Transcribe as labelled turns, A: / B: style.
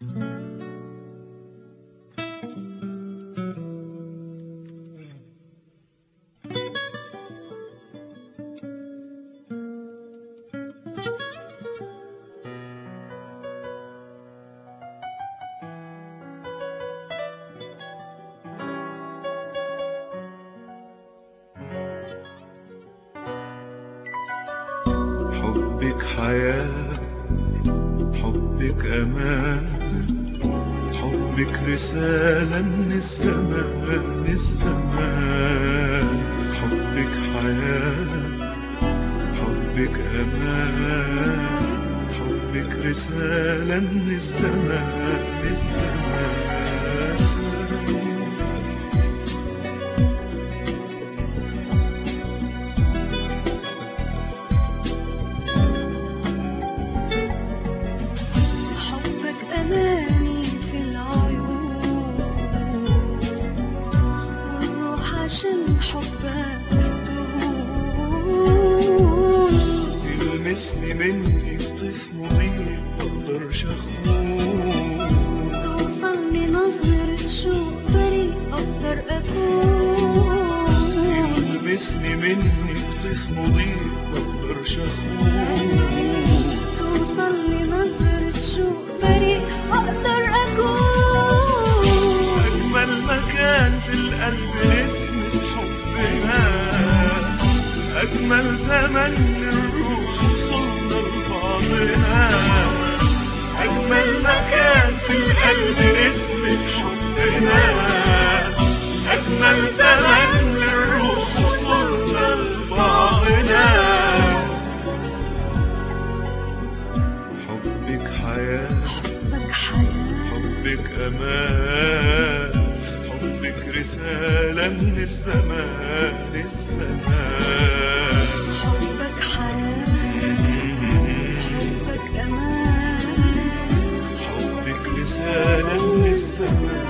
A: حبك حياة حبك أمان حبك رسالة من الزمان الزمان حبك حياة حبك أمان حبك رسالة من الزمان الزمان
B: حبك أماني في العيون والروح عشان حبك تهون
A: يلمسني مني طيف مضيء مقدرش اخون
B: توصلني نظرة شوق بريء أقدر أكون
A: يلمسني مني طيف مضيء مقدرش اخون
B: توصلني نظرة شوق بريء أقدر أكون
A: أجمل مكان في القلب اسمه حبنا أجمل زمن للروح وصلنا لبعضنا أجمل مكان في القلب اسمه حبنا أجمل زمن للروح وصلنا لبعضنا حبك حياه
B: حبك حياة
A: حبك أمان حبك رسالة من الزمان الزمان
B: حبك حياة حبك أمان
A: حبك رسالة من الزمان